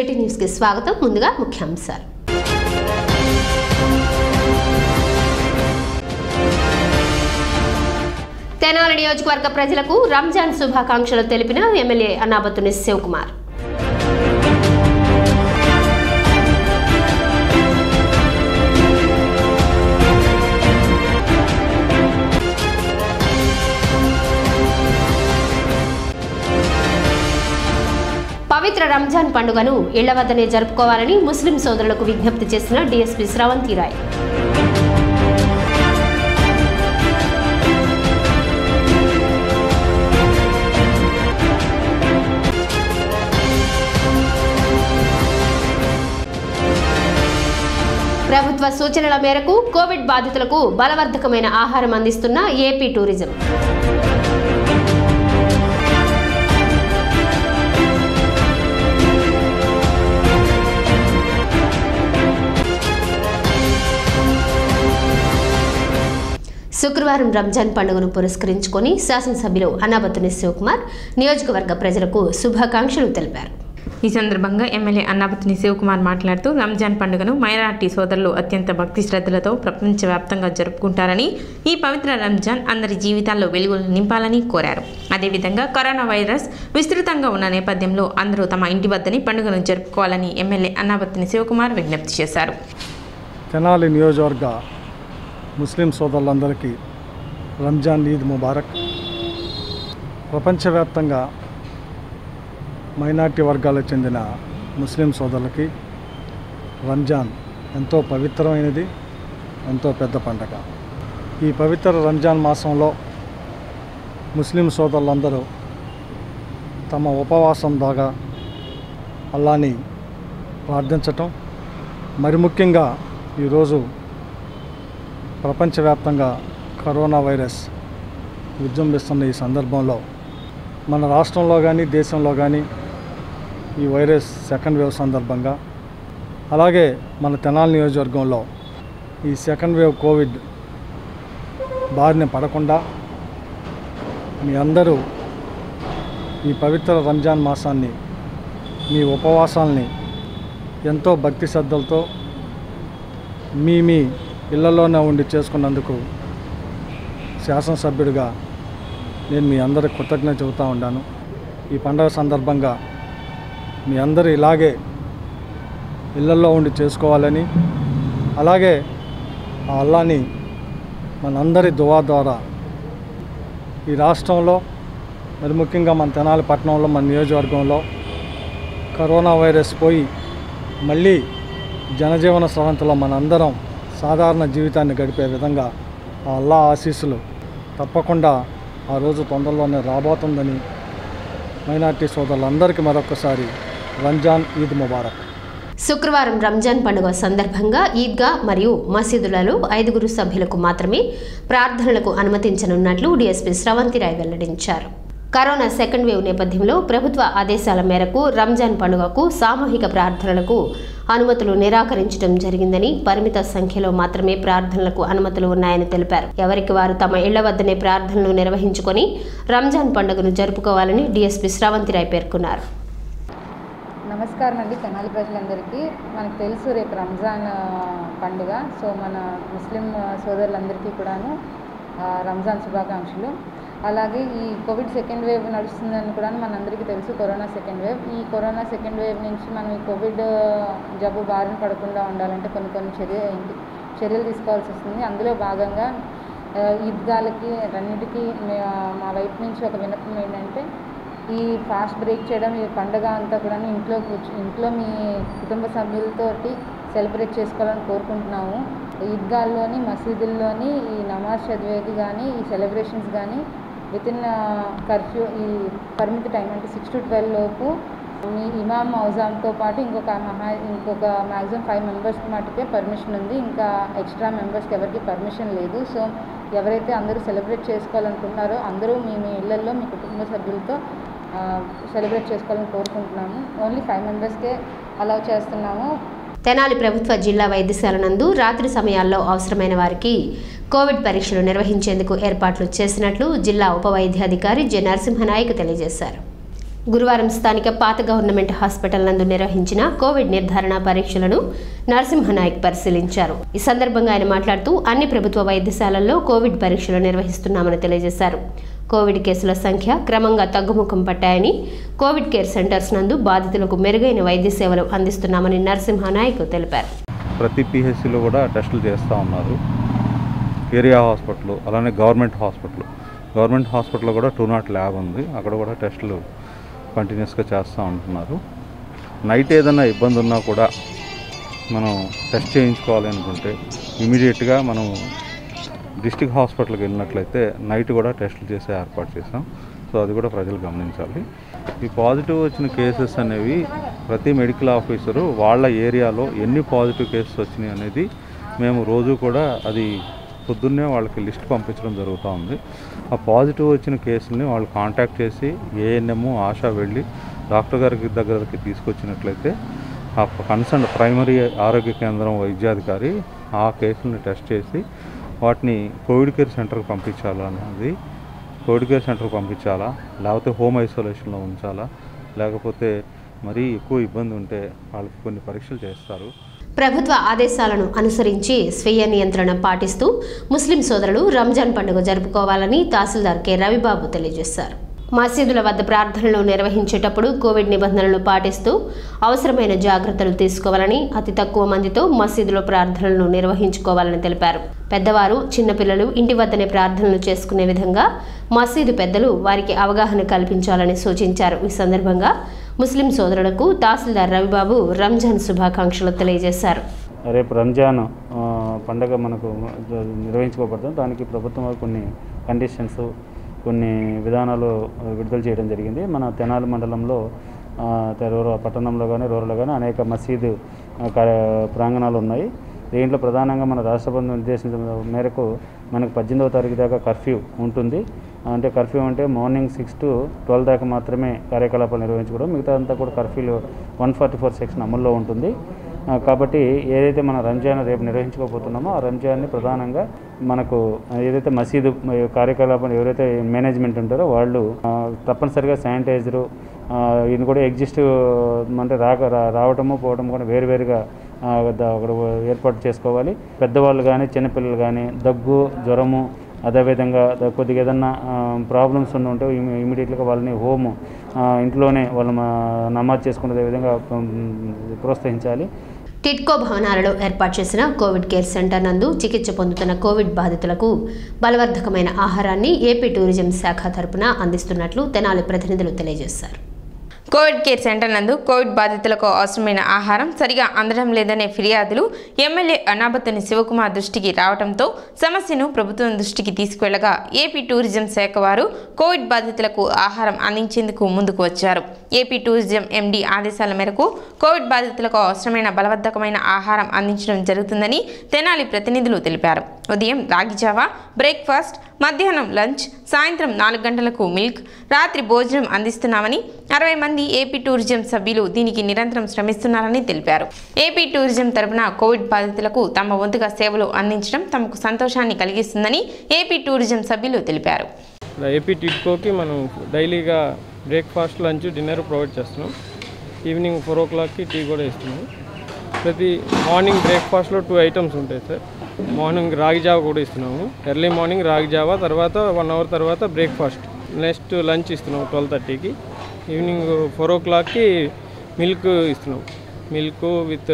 City న్యూస్కి స్వాగతం ముందుగా ముఖ్యాంశాలు తెనాలి నియోజకవర్గ ప్రజలకు రంజాన్ శుభాకాంక్షలు తెలిపిన ఎమ్మెల్యే అన్నాబత్తుని శివకుమార్ పవిత్ర రంజాన్ పండుగను ఇళ్ల వద్దనే జరుపుకోవాలని ముస్లిం సోదరులకు విజ్ఞప్తి చేసిన డీఎస్పీ స్రవంతి రాయ్ ప్రభుత్వ సూచనల మేరకు కోవిడ్ బాధితులకు బలవర్ధకమైన ఆహారం అందిస్తున్న ఏపీ టూరిజం శుక్రవారం రంజాన్ పండుగను పురస్కరించుకొని శాసనసభ్యులు అనాబతుని శివకుమార్ నియోజకవర్గ ప్రజలకు శుభాకాంక్షలు తెలిపారు ఈ సందర్భంగా ఎమ్మెల్యే అన్నాపతిని శివకుమార్ మాట్లాడుతూ రంజాన్ పండుగను మైనార్టీ సోదరులు అత్యంత భక్తి శ్రద్ధలతో ప్రపంచవ్యాప్తంగా జరుపుకుంటారని ఈ పవిత్ర రంజాన్ అందరి జీవితాల్లో వెలుగులు నింపాలని కోరారు అదేవిధంగా కరోనా వైరస్ విస్తృతంగా ఉన్న నేపథ్యంలో అందరూ తమ ఇంటి వద్దని పండుగను జరుపుకోవాలని ఎమ్మెల్యే అన్నాపతిని శివకుమార్ విజ్ఞప్తి చేశారు తెనాలి నియోజకవర్గ ముస్లిం సోదరులందరికీ రంజాన్ ఈద్ ముబారక్ ప్రపంచవ్యాప్తంగా మైనార్టీ వర్గాలకు చెందిన ముస్లిం సోదరులకి రంజాన్ ఎంతో పవిత్రమైనది ఎంతో పెద్ద పండగ ఈ పవిత్ర రంజాన్ మాసంలో ముస్లిం సోదరులందరూ తమ ఉపవాసం దాగా అల్లాని ప్రార్థించటం మరి ముఖ్యంగా ఈరోజు ప్రపంచవ్యాప్తంగా కరోనా వైరస్ విజృంభిస్తున్న ఈ సందర్భంలో మన రాష్ట్రంలో కానీ దేశంలో కానీ ఈ వైరస్ సెకండ్ వేవ్ సందర్భంగా అలాగే మన తెనాలి నియోజకవర్గంలో ఈ సెకండ్ వేవ్ కోవిడ్ బారిన పడకుండా మీ అందరూ ఈ పవిత్ర రంజాన్ మాసాన్ని మీ ఉపవాసాల్ని ఎంతో భక్తి శ్రద్ధలతో మీ మీ ఇళ్లలోనే ఉండి చేసుకున్నందుకు శాసనసభ్యుడిగా నేను మీ అందరికి కృతజ్ఞత చెబుతూ ఉన్నాను ఈ పండగ సందర్భంగా మీ అందరూ ఇలాగే ఇళ్లల్లో ఉండి చేసుకోవాలని అలాగే ఆ అల్లాని మనందరి దువా ద్వారా ఈ రాష్ట్రంలో మరి ముఖ్యంగా మన తెనాలి పట్టణంలో మన నియోజకవర్గంలో కరోనా వైరస్ పోయి మళ్ళీ జనజీవన స్రవంతిలో మనందరం సాధారణ జీవితాన్ని గడిపే విధంగా ఆ అల్లా ఆశీస్సులు తప్పకుండా ఆ రోజు తొందరలోనే రాబోతుందని మైనార్టీ సోదరులందరికీ మరొకసారి రంజాన్ ఈద్ ముబారక్ శుక్రవారం రంజాన్ పండుగ సందర్భంగా ఈద్గా మరియు మసీదులలో ఐదుగురు సభ్యులకు మాత్రమే ప్రార్థనలకు అనుమతించనున్నట్లు డీఎస్పీ స్రవంతి రాయ్ వెల్లడించారు కరోనా సెకండ్ వేవ్ నేపథ్యంలో ప్రభుత్వ ఆదేశాల మేరకు రంజాన్ పండుగకు సామూహిక ప్రార్థనలకు అనుమతులు నిరాకరించడం జరిగిందని పరిమిత సంఖ్యలో మాత్రమే ప్రార్థనలకు అనుమతులు ఉన్నాయని తెలిపారు ఎవరికి వారు తమ ఇళ్ల వద్దనే ప్రార్థనలు నిర్వహించుకొని రంజాన్ పండుగను జరుపుకోవాలని డీఎస్పీ స్రవంతి రాయ్ పేర్కొన్నారు నమస్కారం అండి తెనాలి ప్రజలందరికీ మనకు తెలుసు రేపు రంజాన్ ఆ, పండుగ సో మన ముస్లిం ఆ, సోదరులందరికీ కూడాను ఆ, రంజాన్ శుభాకాంక్షలు అలాగే ఈ కోవిడ్ సెకండ్ వేవ్ నడుస్తుందని కూడా మనందరికీ తెలుసు కరోనా సెకండ్ వేవ్ ఈ కరోనా సెకండ్ వేవ్ నుంచి మనం ఈ కోవిడ్ ఆ, జబ్బు బారిన పడకుండా ఉండాలంటే కొన్ని కొన్ని చర్య ఏంటి చర్యలు తీసుకోవాల్సి వస్తుంది అందులో భాగంగా ఆ, ఈద్గాలకి అన్నిటికీ మే- మా వైపు నుంచి ఒక విన్నపం ఏంటంటే ఈ ఫాస్ట్ బ్రేక్ చేయడం ఈ పండుగ అంతా కూడా ఇంట్లో కూర్చు ఇంట్లో మీ కుటుంబ సభ్యులతోటి సెలబ్రేట్ చేసుకోవాలని కోరుకుంటున్నాము ఈద్గాల్లోని మసీదుల్లోని ఈ నమాజ్ చదివేది కానీ ఈ సెలబ్రేషన్స్ కానీ విత్ ఇన్ కర్ఫ్యూ ఈ పరిమిత టైం అంటే సిక్స్ టు ట్వెల్వ్ లోపు మీ ఇమామ్ ఔజామ్తో పాటు ఇంకొక మహా ఇంకొక మ్యాక్సిమం ఫైవ్ మెంబర్స్కి మటుకే పర్మిషన్ ఉంది ఇంకా ఎక్స్ట్రా మెంబర్స్కి ఎవరికి పర్మిషన్ లేదు సో ఎవరైతే అందరూ సెలబ్రేట్ చేసుకోవాలనుకుంటున్నారో అందరూ మీ మీ ఇళ్లలో మీ కుటుంబ సభ్యులతో సెలబ్రేట్ చేసుకోవాలని కోరుకుంటున్నాము ఓన్లీ ఫైవ్ మెంబర్స్కే అలౌ చేస్తున్నాము తెనాలి ప్రభుత్వ జిల్లా వైద్యశాల నందు రాత్రి సమయాల్లో అవసరమైన వారికి కోవిడ్ పరీక్షలు నిర్వహించేందుకు ఏర్పాట్లు చేసినట్లు జిల్లా ఉప వైద్యాధికారి జె నరసింహనాయక్ తెలియజేశారు గురువారం స్థానిక పాత గవర్నమెంట్ హాస్పిటల్ నందు నిర్వహించిన కోవిడ్ నిర్ధారణ పరీక్షలను నరసింహనాయక్ పరిశీలించారు ఈ సందర్భంగా ఆయన మాట్లాడుతూ అన్ని ప్రభుత్వ వైద్యశాలల్లో కోవిడ్ పరీక్షలు నిర్వహిస్తున్నామని తెలియజేశారు కోవిడ్ కేసుల సంఖ్య క్రమంగా తగ్గుముఖం పట్టాయని కోవిడ్ కేర్ సెంటర్స్ నందు బాధితులకు మెరుగైన వైద్య సేవలు అందిస్తున్నామని నరసింహనాయక్ తెలిపారు ప్రతి పిహెచ్సిలో కూడా టెస్టులు చేస్తూ ఉన్నారు ఏరియా హాస్పిటల్ అలానే గవర్నమెంట్ హాస్పిటల్ గవర్నమెంట్ హాస్పిటల్లో కూడా టూ నాట్ ల్యాబ్ ఉంది అక్కడ కూడా టెస్టులు కంటిన్యూస్గా చేస్తూ ఉంటున్నారు నైట్ ఏదైనా ఇబ్బంది ఉన్నా కూడా మనం టెస్ట్ చేయించుకోవాలి అనుకుంటే ఇమీడియట్గా మనం డిస్టిక్ హాస్పిటల్కి వెళ్ళినట్లయితే నైట్ కూడా టెస్టులు చేసే ఏర్పాటు చేసాం సో అది కూడా ప్రజలు గమనించాలి ఈ పాజిటివ్ వచ్చిన కేసెస్ అనేవి ప్రతి మెడికల్ ఆఫీసరు వాళ్ళ ఏరియాలో ఎన్ని పాజిటివ్ కేసెస్ వచ్చినాయి అనేది మేము రోజు కూడా అది పొద్దున్నే వాళ్ళకి లిస్ట్ పంపించడం జరుగుతూ ఉంది ఆ పాజిటివ్ వచ్చిన కేసుల్ని వాళ్ళు కాంటాక్ట్ చేసి ఏఎన్ఎం ఆశా వెళ్ళి డాక్టర్ గారికి దగ్గరికి తీసుకొచ్చినట్లయితే ఆ కన్సర్న్ ప్రైమరీ ఆరోగ్య కేంద్రం వైద్యాధికారి ఆ కేసుల్ని టెస్ట్ చేసి వాటిని కోవిడ్ కేర్ సెంటర్కి పంపించాలా అన్నది కోవిడ్ కేర్ సెంటర్కి పంపించాలా లేకపోతే హోమ్ ఐసోలేషన్లో ఉంచాలా లేకపోతే మరీ ఎక్కువ ఇబ్బంది ఉంటే వాళ్ళకి కొన్ని పరీక్షలు చేస్తారు ప్రభుత్వ ఆదేశాలను అనుసరించి స్వీయ నియంత్రణ పాటిస్తూ ముస్లిం సోదరులు రంజాన్ పండుగ జరుపుకోవాలని తహసీల్దార్ కె రవిబాబు తెలియజేశారు మసీదుల వద్ద ప్రార్థనలు నిర్వహించేటప్పుడు కోవిడ్ నిబంధనలు పాటిస్తూ అవసరమైన జాగ్రత్తలు తీసుకోవాలని అతి తక్కువ మందితో మసీదులో ప్రార్థనలు నిర్వహించుకోవాలని తెలిపారు పెద్దవారు చిన్నపిల్లలు ఇంటి వద్దనే ప్రార్థనలు చేసుకునే విధంగా మసీదు పెద్దలు వారికి అవగాహన కల్పించాలని సూచించారు ఈ సందర్భంగా ముస్లిం సోదరులకు తహసీల్దార్ రవిబాబు రంజాన్ శుభాకాంక్షలు తెలియజేశారు రేపు రంజాన్ ఆ, పండగ మనకు జ- నిర్వహించుకోబడుతుంది దానికి ప్రభుత్వం వారు కొన్ని కండిషన్స్ కొన్ని విధానాలు విడుదల చేయడం జరిగింది మన తెనాలి మండలంలో ఆ, తే- రూర పట్టణంలో కానీ రూరల్లో కానీ అనేక మసీదు ఆ, కా- ప్రాంగణాలు ఉన్నాయి దీంట్లో ప్రధానంగా మన రాష్ట్ర ప్రభుత్వం నిర్దేశించిన మేరకు మనకు పద్దెనిమిదవ తారీఖు దాకా కర్ఫ్యూ ఉంటుంది అంటే కర్ఫ్యూ అంటే మార్నింగ్ సిక్స్ టు ట్వెల్వ్ దాకా మాత్రమే కార్యకలాపాలు నిర్వహించుకోవడం మిగతా అంతా కూడా కర్ఫ్యూలో వన్ ఫార్టీ ఫోర్ సెక్షన్ అమల్లో ఉంటుంది ఆ, కాబట్టి ఏదైతే మన రంజాన్ రేపు నిర్వహించుకోబోతున్నామో ఆ రంజాన్ని ప్రధానంగా మనకు ఏదైతే మసీదు మ- కార్యకలాపాలు ఎవరైతే మేనేజ్మెంట్ ఉంటారో వాళ్ళు ఆ, తప్పనిసరిగా శానిటైజరు ఇది కూడా ఎగ్జిస్ట్ అంటే రాక రా- రావటము పోవటం కూడా వేరువేరుగా ఆ, ద- అక్కడ ఏర్పాటు చేసుకోవాలి పెద్దవాళ్ళు కానీ చిన్నపిల్లలు కానీ దగ్గు జ్వరము అదేవిధంగా ద- కొద్దిగా ఏదన్నా ప్రాబ్లమ్స్ ఉన్న ఉంటే ఇమి- ఇమీడియట్గా వాళ్ళని హోమ్ ఆ, ఇంట్లోనే వాళ్ళు మా నమాజ్ చేసుకునే విధంగా ఉమ్, ప్రోత్సహించాలి టిట్కో భవనాలలో ఏర్పాటు చేసిన కోవిడ్ కేర్ సెంటర్ నందు చికిత్స పొందుతున్న కోవిడ్ బాధితులకు బలవర్ధకమైన ఆహారాన్ని ఏపీ టూరిజం శాఖ తరపున అందిస్తున్నట్లు తెనాలి ప్రతినిధులు తెలియజేశారు కోవిడ్ కేర్ సెంటర్ నందు కోవిడ్ బాధితులకు అవసరమైన ఆహారం సరిగా అందడం లేదనే ఫిర్యాదులు ఎమ్మెల్యే అనాబతుని శివకుమార్ దృష్టికి రావడంతో సమస్యను ప్రభుత్వం దృష్టికి తీసుకువెళ్లగా ఏపీ టూరిజం శాఖ వారు కోవిడ్ బాధితులకు ఆహారం అందించేందుకు ముందుకు వచ్చారు ఏపీ టూరిజం ఎండీ ఆదేశాల మేరకు కోవిడ్ బాధితులకు అవసరమైన బలవర్ధకమైన ఆహారం అందించడం జరుగుతుందని తెనాలి ప్రతినిధులు తెలిపారు ఉదయం రాగిజావా బ్రేక్ఫాస్ట్ మధ్యాహ్నం లంచ్ సాయంత్రం నాలుగు గంటలకు మిల్క్ రాత్రి భోజనం అందిస్తున్నామని అరవై మంది ఏపీ టూరిజం సభ్యులు దీనికి నిరంతరం శ్రమిస్తున్నారని తెలిపారు ఏపీ టూరిజం తరపున కోవిడ్ బాధితులకు తమ వంతుగా సేవలు అందించడం తమకు సంతోషాన్ని కలిగిస్తుందని ఏపీ టూరిజం సభ్యులు తెలిపారు ఇక్కడ ఏపీ టిడ్కోకి మనం డైలీగా బ్రేక్ఫాస్ట్ లంచ్ డిన్నర్ ప్రొవైడ్ చేస్తున్నాం ఈవినింగ్ ఫోర్ ఓ క్లాక్కి టీ కూడా ఇస్తున్నాం ప్రతి మార్నింగ్ బ్రేక్ఫాస్ట్లో టూ ఐటమ్స్ ఉంటాయి సార్ మార్నింగ్ రాగి జావ కూడా ఇస్తున్నాము ఎర్లీ మార్నింగ్ రాగి జావ తర్వాత వన్ అవర్ తర్వాత బ్రేక్ఫాస్ట్ నెక్స్ట్ లంచ్ ఇస్తున్నాం ట్వెల్వ్ థర్టీకి ఈవినింగ్ ఫోర్ ఓ క్లాక్కి మిల్క్ ఇస్తున్నాం మిల్క్ విత్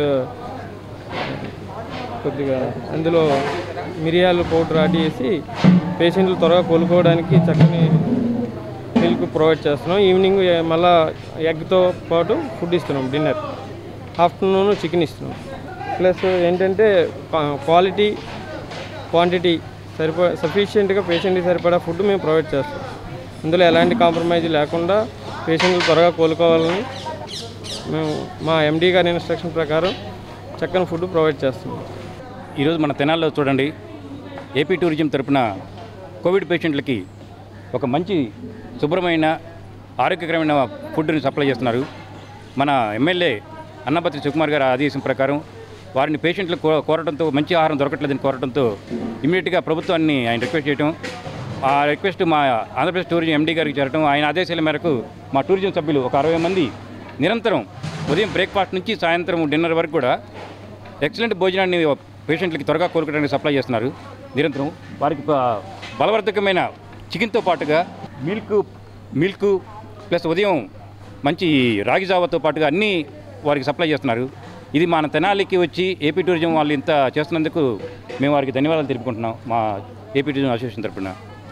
కొద్దిగా అందులో మిరియాలు పౌడర్ యాడ్ చేసి పేషెంట్లు త్వరగా కోలుకోవడానికి చక్కని మిల్క్ ప్రొవైడ్ చేస్తున్నాం ఈవినింగ్ ఏ- మళ్ళా ఎగ్తో పాటు ఫుడ్ ఇస్తున్నాం డిన్నర్ ఆఫ్టర్నూన్ చికెన్ ఇస్తున్నాం ప్లస్ ఏంటంటే క్వాలిటీ క్వాంటిటీ సరిపో సఫిషియెంట్గా పేషెంట్కి సరిపడా ఫుడ్ మేము ప్రొవైడ్ చేస్తాం అందులో ఎలాంటి కాంప్రమైజ్ లేకుండా పేషెంట్లు త్వరగా కోలుకోవాలని మేము మా ఎండీ గారి ఇన్స్ట్రక్షన్ ప్రకారం చక్కని ఫుడ్ ప్రొవైడ్ చేస్తున్నాం ఈరోజు మన తెనాల్లో చూడండి ఏపీ టూరిజం తరపున కోవిడ్ పేషెంట్లకి ఒక మంచి శుభ్రమైన ఆరోగ్యకరమైన ఫుడ్ని సప్లై చేస్తున్నారు మన ఎమ్మెల్యే అన్నపత్రి సుకుమార్ గారి ఆదేశం ప్రకారం వారిని పేషెంట్లు కో కోరడంతో మంచి ఆహారం దొరకట్లేదని కోరడంతో ఇమీడియట్గా ప్రభుత్వాన్ని ఆయన రిక్వెస్ట్ చేయడం ఆ రిక్వెస్ట్ మా ఆంధ్రప్రదేశ్ టూరిజం ఎండీ గారికి చేరటం ఆయన ఆదేశాల మేరకు మా టూరిజం సభ్యులు ఒక అరవై మంది నిరంతరం ఉదయం బ్రేక్ఫాస్ట్ నుంచి సాయంత్రం డిన్నర్ వరకు కూడా ఎక్సలెంట్ భోజనాన్ని పేషెంట్లకి త్వరగా కోరుకోవడానికి సప్లై చేస్తున్నారు నిరంతరం వారికి బ- బలవర్ధకమైన చికెన్తో పాటుగా మిల్క్ మిల్క్ ప్లస్ ఉదయం మంచి రాగి జావతో పాటుగా అన్నీ వారికి సప్లై చేస్తున్నారు ఇది మన తెనాలికి వచ్చి ఏపీ టూరిజం వాళ్ళు ఇంత చేస్తున్నందుకు మేము వారికి ధన్యవాదాలు తెలుపుకుంటున్నాం మా ఏపీ టూరిజం అసోసియేషన్ తరపున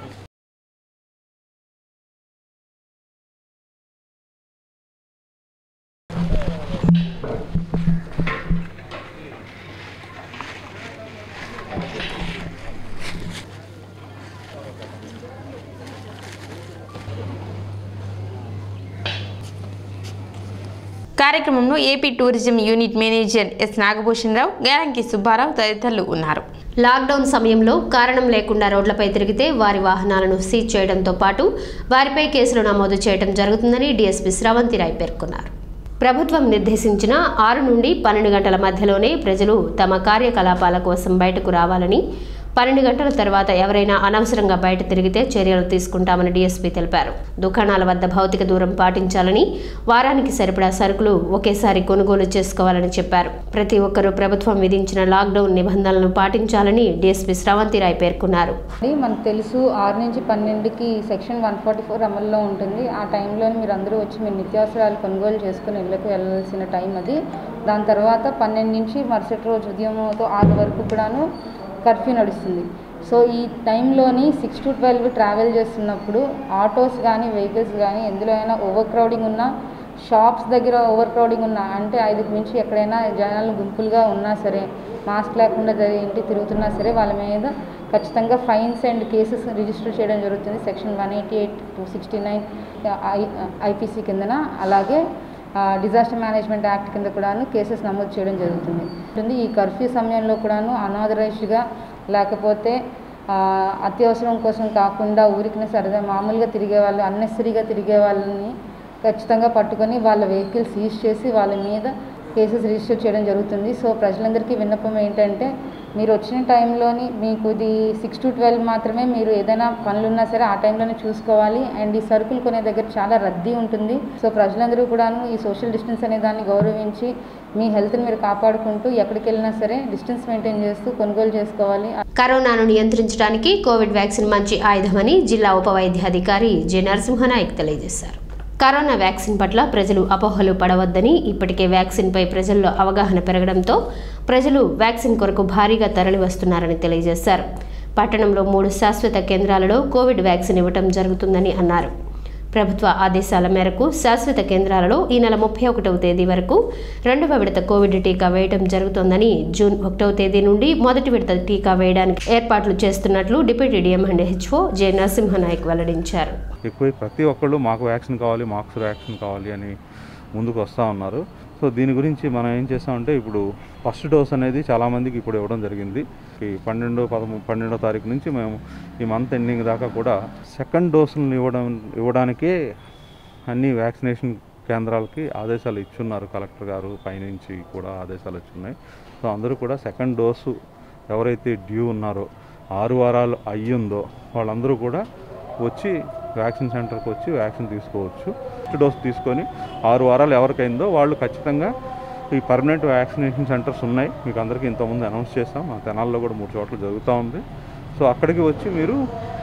కార్యక్రమంలో AP tourism unit manager S Nagabhushan Rao Geranki Subbarao తదితరులు ఉన్నారు లాక్డౌన్ సమయంలో కారణం లేకుండా రోడ్లపై తిరిగితే వారి వాహనాలను సీజ్ చేయడంతో పాటు వారిపై కేసులు నమోదు చేయడం జరుగుతుందని డీఎస్పీ స్రవంతిరాయ్ పేర్కొన్నారు ప్రభుత్వం నిర్దేశించిన ఆరు నుండి పన్నెండు గంటల మధ్యలోనే ప్రజలు తమ కార్యకలాపాల కోసం బయటకు రావాలని పన్నెండు గంటల తర్వాత ఎవరైనా అనవసరంగా బయట తిరిగితే చర్యలు తీసుకుంటామని డీఎస్పీ తెలిపారు దుకాణాల వద్ద భౌతిక దూరం పాటించాలని వారానికి సరిపడా సరుకులు ఒకేసారి కొనుగోలు చేసుకోవాలని చెప్పారు ప్రతి ఒక్కరూ ప్రభుత్వం విధించిన లాక్డౌన్ నిబంధనలను పాటించాలని డీఎస్పీ స్రవంతిరాయ్ పేర్కొన్నారు అది మనకు తెలుసు ఆరు నుంచి పన్నెండుకి సెక్షన్ వన్ ఫార్టీ ఫోర్ అమల్లో ఉంటుంది ఆ టైంలో మీరు అందరూ వచ్చి మీ నిత్యావసరాలు కొనుగోలు చేసుకుని ఇళ్ళకు వెళ్ళాల్సిన టైం అది దాని తర్వాత పన్నెండు నుంచి మరుసటి రోజు ఉదయంతో ఆరు వరకు కూడాను కర్ఫ్యూ నడుస్తుంది సో ఈ టైంలోని సిక్స్ టు ట్వెల్వ్ ట్రావెల్ చేస్తున్నప్పుడు ఆటోస్ కానీ వెహికల్స్ కానీ ఎందులో అయినా ఓవర్ క్రౌడింగ్ ఉన్నా షాప్స్ దగ్గర ఓవర్ క్రౌడింగ్ ఉన్నా అంటే ఐదుకు మించి ఎక్కడైనా జనాలు గుంపులుగా ఉన్నా సరే మాస్క్ లేకుండా జరిగి ఇంటి తిరుగుతున్నా సరే వాళ్ళ మీద ఖచ్చితంగా ఫైన్స్ అండ్ కేసెస్ రిజిస్టర్ చేయడం జరుగుతుంది section one eighty eight two sixty nine I IPC కిందన అలాగే డిజాస్టర్ మేనేజ్మెంట్ యాక్ట్ కింద కూడాను కేసెస్ నమోదు చేయడం జరుగుతుంది ఉంటుంది. ఈ కర్ఫ్యూ సమయంలో కూడాను అనాథరైజ్డ్గా లేకపోతే ఆ, అత్యవసరం కోసం కాకుండా ఊరికి సరదా మామూలుగా తిరిగే వాళ్ళు అన్నెసరీగా తిరిగే వాళ్ళని ఖచ్చితంగా పట్టుకొని వాళ్ళ వెహికల్ సీజ్ చేసి వాళ్ళ మీద కేసెస్ రిజిస్టర్ చేయడం జరుగుతుంది సో ప్రజలందరికీ విన్నపం ఏంటంటే మీరు వచ్చిన టైంలోని మీకు ఇది సిక్స్ టు ట్వెల్వ్ మాత్రమే మీరు ఏదైనా పనులు ఉన్నా సరే ఆ టైంలోనే చూసుకోవాలి అండ్ ఈ సరుకులు కొనే దగ్గర చాలా రద్దీ ఉంటుంది సో ప్రజలందరూ కూడాను ఈ సోషల్ డిస్టెన్స్ అనే దాన్ని గౌరవించి మీ హెల్త్ని మీరు కాపాడుకుంటూ ఎక్కడికి వెళ్ళినా సరే డిస్టెన్స్ మెయింటైన్ చేస్తూ కొనుగోలు చేసుకోవాలి కరోనాను నియంత్రించడానికి కోవిడ్ వ్యాక్సిన్ మంచి ఆయుధమని జిల్లా ఉప వైద్యాధికారి జె నరసింహనాయక్ తెలియజేశారు కరోనా వ్యాక్సిన్ పట్ల ప్రజలు అపోహలు పడవద్దని ఇప్పటికే వ్యాక్సిన్పై ప్రజల్లో అవగాహన పెరగడంతో ప్రజలు వ్యాక్సిన్ కొరకు భారీగా తరలి వస్తున్నారని తెలియజేశారు పట్టణంలో మూడు శాశ్వత కేంద్రాలలో కోవిడ్ వ్యాక్సిన్ ఇవ్వటం జరుగుతుందని అన్నారు ప్రభుత్వ ఆదేశాల మేరకు శాశ్వత కేంద్రాలలో ఈ నెల ముప్పై ఒకటవ తేదీ వరకు రెండవ విడత కోవిడ్ టీకా వేయడం జరుగుతోందని జూన్ ఒకటవ తేదీ నుండి మొదటి విడత టీకా వేయడానికి ఏర్పాట్లు చేస్తున్నట్లు deputy DM and HO J Narasimha Nayak వెల్లడించారు ఎక్కువ ప్రతి ఒక్కళ్ళు మాకు వ్యాక్సిన్ కావాలి మాకు వ్యాక్సిన్ కావాలి అని ముందుకు వస్తూ ఉన్నారు సో దీని గురించి మనం ఏం చేస్తామంటే ఇప్పుడు ఫస్ట్ డోస్ అనేది చాలామందికి ఇప్పుడు ఇవ్వడం జరిగింది ఈ పన్నెండు పదమూడు పన్నెండో తారీఖు నుంచి మేము ఈ మంత్ ఎండింగ్ దాకా కూడా సెకండ్ డోసులను ఇవ్వడం ఇవ్వడానికే అన్ని వ్యాక్సినేషన్ కేంద్రాలకి ఆదేశాలు ఇచ్చున్నారు కలెక్టర్ గారు పైనుంచి కూడా ఆదేశాలు ఇచ్చున్నాయి సో అందరూ కూడా సెకండ్ డోసు ఎవరైతే డ్యూ ఉన్నారో ఆరు వారాలు అయ్యిందో వాళ్ళందరూ కూడా వచ్చి వ్యాక్సిన్ సెంటర్కి వచ్చి వ్యాక్సిన్ తీసుకోవచ్చు ఫస్ట్ డోస్ తీసుకొని ఆరు వారాలు ఎవరికైందో వాళ్ళు ఖచ్చితంగా ఈ పర్మనెంట్ వ్యాక్సినేషన్ సెంటర్స్ ఉన్నాయి మీకు అందరికీ ఇంతకుముందు అనౌన్స్ చేస్తాం మా తెనాల్లో కూడా మూడు చోట్ల జరుగుతూ ఉంది సో అక్కడికి వచ్చి మీరు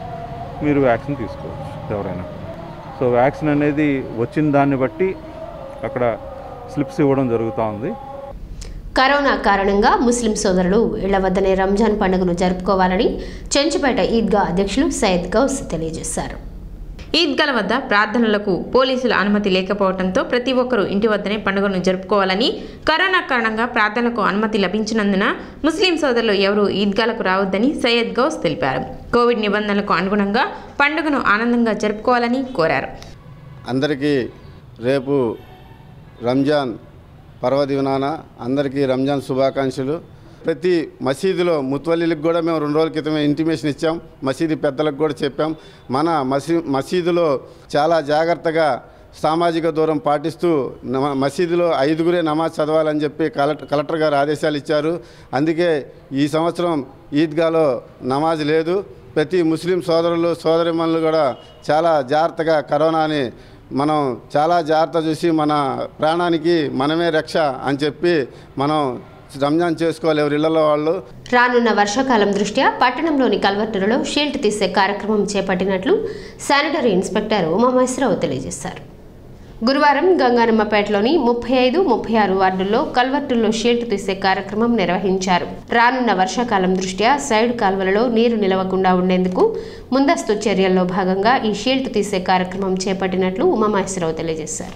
మీరు వ్యాక్సిన్ తీసుకోవచ్చు ఎవరైనా సో వ్యాక్సిన్ అనేది వచ్చిన దాన్ని బట్టి అక్కడ స్లిప్స్ ఇవ్వడం జరుగుతూ ఉంది కరోనా కారణంగా ముస్లిం సోదరులు ఇళ్ల వద్దనే రంజాన్ పండుగను జరుపుకోవాలని చెంచుపేట ఈద్గా అధ్యక్షులు సయ్యద్ గౌస్ తెలియజేశారు ఈద్గాల వద్ద ప్రార్థనలకు పోలీసుల అనుమతి లేకపోవడంతో ప్రతి ఒక్కరూ ఇంటి వద్దనే పండుగను జరుపుకోవాలని కరోనా కారణంగా ప్రార్థనలకు అనుమతి లభించినందున ముస్లిం సోదరులు ఎవరూ ఈద్గాలకు రావద్దని సయ్యద్ గౌస్ తెలిపారు కోవిడ్ నిబంధనలకు అనుగుణంగా పండుగను ఆనందంగా జరుపుకోవాలని కోరారు అందరికీ రేపు రంజాన్ పర్వదినాన అందరికీ రంజాన్ శుభాకాంక్షలు ప్రతి మసీదులో ముత్వల్లిలకు కూడా మేము రెండు రోజుల క్రితమే ఇంటిమేషన్ ఇచ్చాం మసీదు పెద్దలకు కూడా చెప్పాం మన మసీ మసీదులో చాలా జాగ్రత్తగా సామాజిక దూరం పాటిస్తూ నమ- మసీదులో ఐదుగురే నమాజ్ చదవాలని చెప్పి కలెక్టర్ కలెక్టర్ గారు ఆదేశాలు ఇచ్చారు అందుకే ఈ సంవత్సరం ఈద్గాలో నమాజ్ లేదు ప్రతి ముస్లిం సోదరులు సోదరిమణులు కూడా చాలా జాగ్రత్తగా కరోనాని మనం చాలా జాగ్రత్త చూసి మన ప్రాణానికి మనమే రక్ష అని చెప్పి మనం రంజాన్ చేసుకోవాలి ఎవరి ఇళ్లలో వాళ్ళు రానున్న వర్షాకాలం దృష్ట్యా పట్టణంలోని కల్వర్టులలో షీల్ట్ తీసే కార్యక్రమం చేపట్టినట్లు శానిటరీ ఇన్స్పెక్టర్ ఉమామహేశ్వరరావు తెలియజేశారు గురువారం గంగానమ్మపేటలోని ముప్పై ఐదు ముప్పై ఆరు వార్డుల్లో కల్వర్టుల్లో షీల్ట్ తీసే కార్యక్రమం నిర్వహించారు రానున్న వర్షాకాలం దృష్ట్యా సైడ్ కాల్వలలో నీరు నిలవకుండా ఉండేందుకు ముందస్తు చర్యల్లో భాగంగా ఈ షీల్ట్ తీసే కార్యక్రమం చేపట్టినట్లు ఉమామహేశ్వరరావు తెలియజేశారు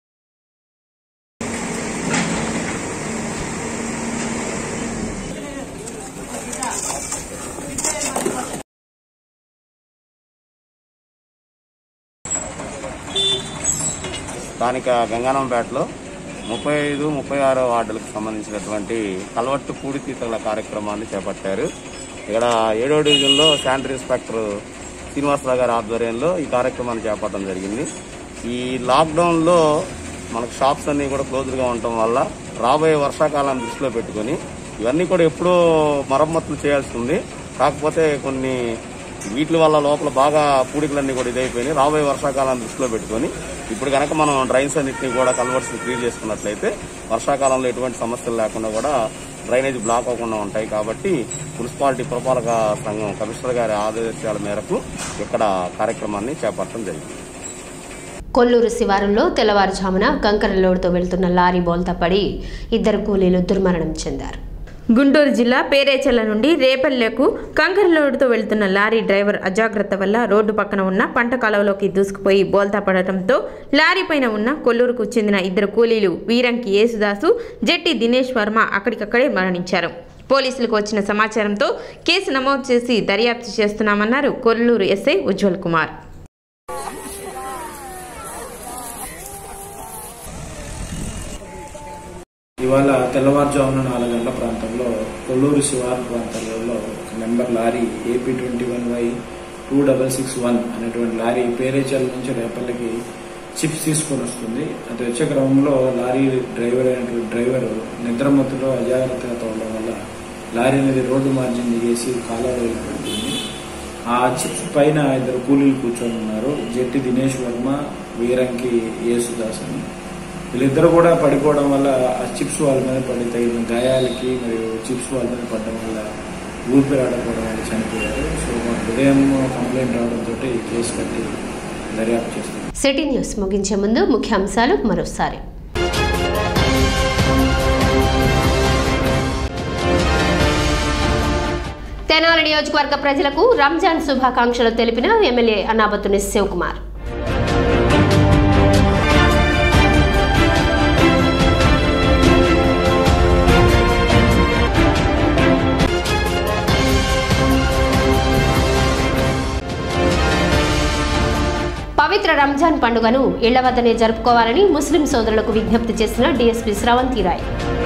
స్థానిక గంగానంపేటలో ముప్పై ఐదు ముప్పై ఆరో వార్డులకు సంబంధించినటువంటి కలవట్టు పూడితీతల కార్యక్రమాన్ని చేపట్టారు ఇక్కడ ఏడో డివిజన్లో శానిటరీ ఇన్స్పెక్టర్ శ్రీనివాసరావు గారి ఆధ్వర్యంలో ఈ కార్యక్రమాన్ని చేపట్టడం జరిగింది ఈ లాక్డౌన్లో మనకు షాప్స్ అన్నీ కూడా క్లోజ్డ్గా ఉండటం వల్ల రాబోయే వర్షాకాలాన్ని దృష్టిలో పెట్టుకొని ఇవన్నీ కూడా ఎప్పుడూ మరమ్మతులు చేయాల్సి ఉంది కాకపోతే కొన్ని వీటి వల్ల లోపల బాగా పూడికలన్నీ కూడా ఇదైపోయినాయి రాబోయే వర్షాకాలాన్ని దృష్టిలో పెట్టుకొని ఇప్పుడు కనుక మనం డ్రైన్స్ అన్నింటినీ కూడా కన్వర్ట్స్ క్లియర్ చేసుకున్నట్లయితే వర్షాకాలంలో ఎటువంటి సమస్యలు లేకుండా కూడా డ్రైనేజ్ బ్లాక్ అవ్వకుండా ఉంటాయి కాబట్టి మున్సిపాలిటీ పురపాలక సంఘం కమిషనర్ గారి ఆదేశాల మేరకు ఇక్కడ కార్యక్రమాన్ని చేపట్టడం జరిగింది కొల్లూరు శివారులో తెల్లవారుజామున కంకర లోడుతో వెళ్తున్న లారీ బోల్తా పడి ఇద్దరు కూలీలు దుర్మరణం చెందారు గుంటూరు జిల్లా పేరేచల్ల నుండి రేపల్లెకు కంకర లోడుతో వెళ్తున్న లారీ డ్రైవర్ అజాగ్రత్త వల్ల రోడ్డు పక్కన ఉన్న పంట కాలువలోకి దూసుకుపోయి బోల్తా పడటంతో లారీ పైన ఉన్న కొల్లూరుకు చెందిన ఇద్దరు కూలీలు వీరంకి యేసుదాసు జట్టి దినేష్ వర్మ అక్కడికక్కడే మరణించారు పోలీసులకు వచ్చిన సమాచారంతో కేసు నమోదు చేసి దర్యాప్తు చేస్తున్నామన్నారు కొల్లూరు ఎస్ఐ ఉజ్వల్ కుమార్ ఇవాళ తెల్లవారుజామున నాలుగు గంటల ప్రాంతంలో కొల్లూరు శివారు ప్రాంతంలో ఒక number lorry AP twenty one Y two double six one అనేటువంటి లారీ పేరేచల్ నుంచి రేపల్లకి చిప్స్ తీసుకొని వస్తుంది అది వచ్చే క్రమంలో లారీ డ్రైవర్ అయినటువంటి డ్రైవర్ నిద్రమత్తులో అజాగ్రత్తగా తోవడం వల్ల లారీ అనేది రోడ్డు మార్జిన్ దిగేసి కాలువలో వెళ్ళిపోతుంది ఆ చిప్స్ పైన ఇద్దరు కూలీలు కూర్చొని ఉన్నారు జట్టి దినేష్ వర్మ వీరంకి యేసుదాస్ అని వీళ్ళిద్దరు కూడా పడిపోవడం వల్ల ఆ చిప్స్ వాళ్ళ మీద పడి తగిన గాయాలకి మరియు చిప్స్ వాళ్ళ మీద పడడం వల్ల ఊపిరాడకపోవడం వల్ల చనిపోయారు సో మాకు ఉదయం కంప్లైంట్ రావడంతో ఈ కేసు కట్టి దర్యాప్తు చేస్తున్నాం సిటీ న్యూస్ ముగించే ముందు ముఖ్యాంశాలు మరోసారి తెనాలి నియోజకవర్గ ప్రజలకు రంజాన్ శుభాకాంక్షలు తెలిపిన ఎమ్మెల్యే అన్నాబత్తుని శివకుమార్ పవిత్ర రంజాన్ పండుగను ఇళ్ల వద్దనే జరుపుకోవాలని ముస్లిం సోదరులకు విజ్ఞప్తి చేసిన డీఎస్పీ స్రవంతి రాయ్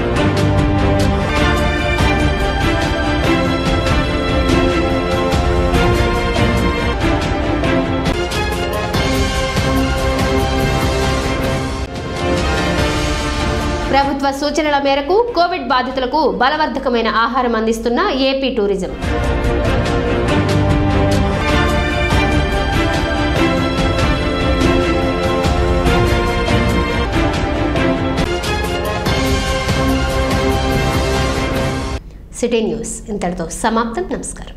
ప్రభుత్వ సూచనల మేరకు కోవిడ్ బాధితులకు బలవర్ధకమైన ఆహారం అందిస్తున్న ఏపీ టూరిజం సిటీ న్యూస్ ఇంతటితో సమాప్తం నమస్కారం